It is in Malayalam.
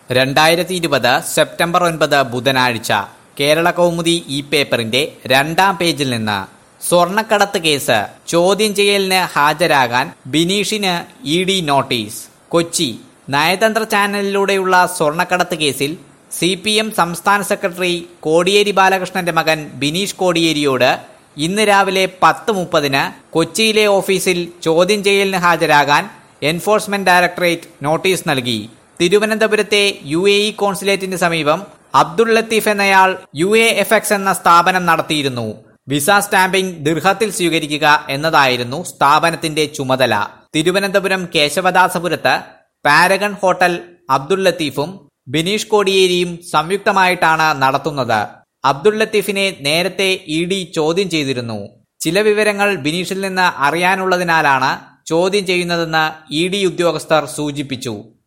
രണ്ടായിരത്തി ഇരുപത് സെപ്റ്റംബർ ഒൻപത് ബുധനാഴ്ച കേരള കൗമുദി ഈ പേപ്പറിന്റെ രണ്ടാം പേജിൽ നിന്ന് സ്വർണക്കടത്ത് കേസ് ചോദ്യം ചെയ്യലിന് ഹാജരാകാൻ ബിനീഷിന് ഇ ഡി നോട്ടീസ് കൊച്ചി നയതന്ത്ര ചാനലിലൂടെയുള്ള സ്വർണക്കടത്ത് കേസിൽ സി പി എം സംസ്ഥാന സെക്രട്ടറി കോടിയേരി ബാലകൃഷ്ണന്റെ മകൻ ബിനീഷ് കോടിയേരിയോട് ഇന്ന് രാവിലെ പത്ത് മുപ്പതിന് കൊച്ചിയിലെ ഓഫീസിൽ ചോദ്യം ചെയ്യലിന് ഹാജരാകാൻ എൻഫോഴ്സ്മെന്റ് ഡയറക്ടറേറ്റ് നോട്ടീസ് നൽകി തിരുവനന്തപുരത്തെ യു എ ഇ കോൺസുലേറ്റിന് സമീപം അബ്ദുൾ ലത്തീഫ് എന്നയാൾ യു എ എഫ് എക്സ് എന്ന സ്ഥാപനം നടത്തിയിരുന്നു വിസ സ്റ്റാമ്പിംഗ് ദീർഘത്തിൽ സ്വീകരിക്കുക എന്നതായിരുന്നു സ്ഥാപനത്തിന്റെ ചുമതല തിരുവനന്തപുരം കേശവദാസപുരത്ത് പാരഗൺ ഹോട്ടൽ അബ്ദുൾ ലത്തീഫും ബിനീഷ് കോടിയേരിയും സംയുക്തമായിട്ടാണ് നടത്തുന്നത് അബ്ദുൾ ലത്തീഫിനെ നേരത്തെ ഇ ഡി ചോദ്യം ചെയ്തിരുന്നു ചില വിവരങ്ങൾ ബിനീഷിൽ നിന്ന് അറിയാനുള്ളതിനാലാണ് ചോദ്യം ചെയ്യുന്നതെന്ന് ഇ ഡി ഉദ്യോഗസ്ഥർ സൂചിപ്പിച്ചു